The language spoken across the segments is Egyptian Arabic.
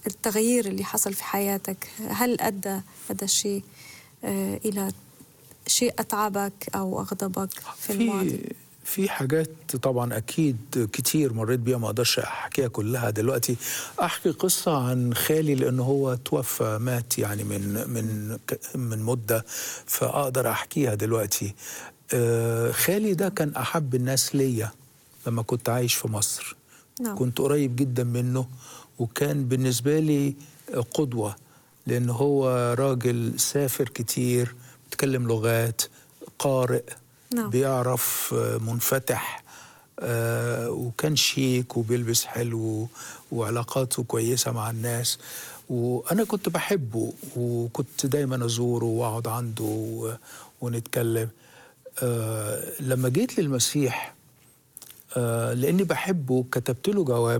التغيير اللي حصل في حياتك هل أدى هذا الشيء آه، إلى شيء أتعبك أو أغضبك في الماضي في في حاجات طبعا اكيد كتير مريت بيها ما اقدرش احكيها كلها دلوقتي احكي قصه عن خالي لان هو توفى مات يعني من من ك- من مده فاقدر احكيها دلوقتي آه، خالي ده كان احب الناس ليا لما كنت عايش في مصر نعم. كنت قريب جدا منه وكان بالنسبه لي قدوه لان هو راجل سافر كتير بيتكلم لغات قارئ نعم. بيعرف آه، منفتح آه، وكان شيك وبيلبس حلو وعلاقاته كويسة مع الناس وأنا كنت بحبه وكنت دايما أزوره وأقعد عنده و- ونتكلم آه، لما جيت للمسيح آه، لأني بحبه كتبت له جواب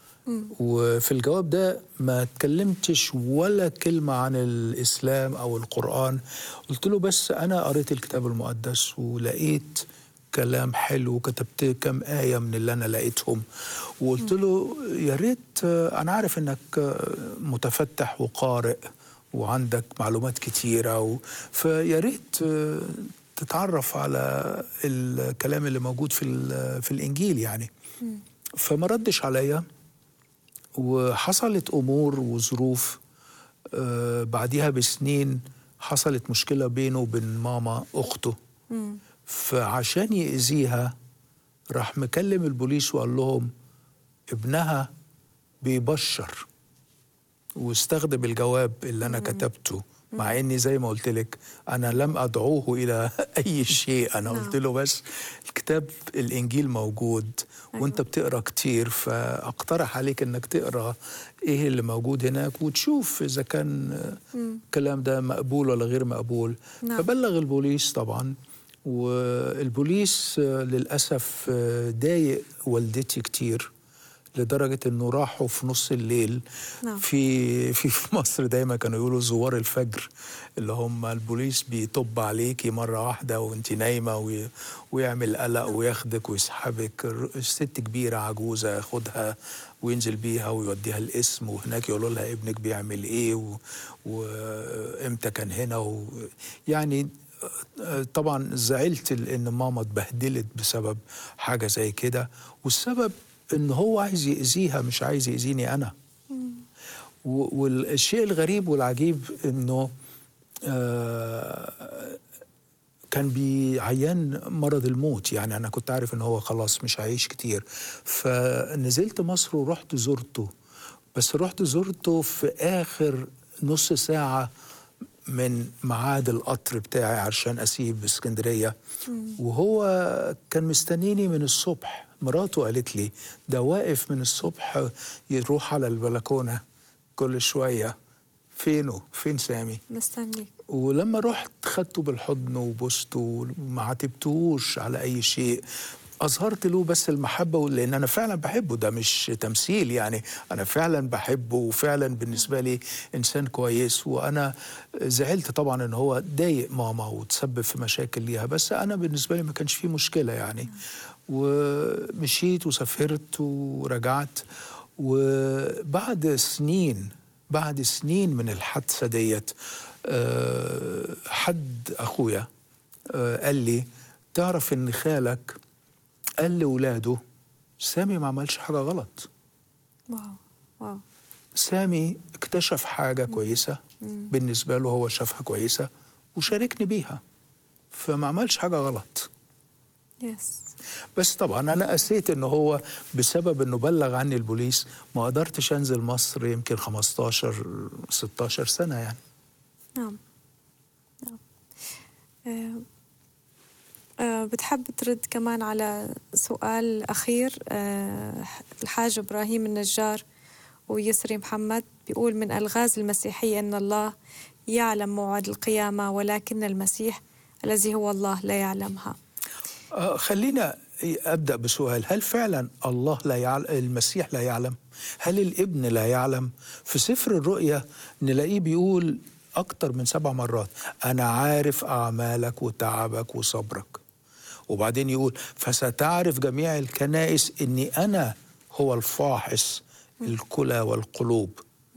وفي الجواب ده ما اتكلمتش ولا كلمة عن الإسلام أو القرآن قلت له بس أنا قريت الكتاب المقدس ولقيت كلام حلو وكتبت كم آية من اللي أنا لقيتهم وقلت له يا ريت آه، أنا عارف إنك آه، متفتح وقارئ وعندك معلومات كتيرة و... فيا ريت آه، تتعرف على الكلام اللي موجود في ال- في الإنجيل يعني فما ردش عليا وحصلت امور وظروف آه بعديها بسنين حصلت مشكله بينه وبين ماما اخته فعشان يأذيها راح مكلم البوليس وقال لهم ابنها بيبشر واستخدم الجواب اللي انا كتبته مع اني زي ما قلت لك انا لم ادعوه الى اي شيء انا قلت له بس الكتاب الانجيل موجود وانت بتقرا كتير فاقترح عليك انك تقرا ايه اللي موجود هناك وتشوف اذا كان آه، الكلام ده مقبول ولا غير مقبول نعم. فبلغ البوليس طبعا والبوليس آه، للاسف آه، ضايق والدتي كتير لدرجه انه راحوا في نص الليل نعم. في في في مصر دايما كانوا يقولوا زوار الفجر اللي هم البوليس بيطب عليكي مره واحده وانت نايمه وي ويعمل قلق وياخدك ويسحبك الر- الست كبيره عجوزه ياخدها وينزل بيها ويوديها القسم وهناك يقولوا لها ابنك بيعمل ايه و- وامتى كان هنا و يعني آه، طبعا زعلت ان ماما اتبهدلت بسبب حاجه زي كده والسبب ان هو عايز يأذيها مش عايز يأذيني انا و- والشيء الغريب والعجيب انه آه، كان بيعيان مرض الموت يعني انا كنت عارف ان هو خلاص مش هيعيش كتير فنزلت مصر ورحت زرته بس رحت زرته في اخر نص ساعه من ميعاد القطر بتاعي عشان اسيب اسكندريه وهو كان مستنيني من الصبح مراته قالت لي ده واقف من الصبح يروح على البلكونه كل شويه فينه فين سامي مستنيك ولما رحت خدته بالحضن وبوسته وما عاتبتهوش على اي شيء اظهرت له بس المحبه لان انا فعلا بحبه ده مش تمثيل يعني انا فعلا بحبه وفعلا بالنسبه لي انسان كويس وانا زعلت طبعا ان هو ضايق ماما وتسبب في مشاكل ليها بس انا بالنسبه لي ما كانش فيه مشكله يعني ومشيت وسافرت ورجعت وبعد سنين بعد سنين من الحادثه ديت آه، حد اخويا آه، قال لي تعرف ان خالك قال لاولاده سامي ما عملش حاجه غلط واو واو سامي اكتشف حاجه كويسه بالنسبه له هو شافها كويسه وشاركني بيها فما عملش حاجه غلط يس بس طبعا انا قسيت ان هو بسبب انه بلغ عني البوليس ما قدرتش انزل مصر يمكن 15 16 سنه يعني نعم نعم آه، آه، بتحب ترد كمان على سؤال أخير آه، الحاج إبراهيم النجار ويسري محمد بيقول من ألغاز المسيحية أن الله يعلم موعد القيامة ولكن المسيح الذي هو الله لا يعلمها آه، خلينا ابدا بسؤال هل فعلا الله لا يعلم المسيح لا يعلم هل الابن لا يعلم في سفر الرؤيا نلاقيه بيقول اكتر من سبع مرات انا عارف اعمالك وتعبك وصبرك وبعدين يقول فستعرف جميع الكنائس اني انا هو الفاحص الكلى والقلوب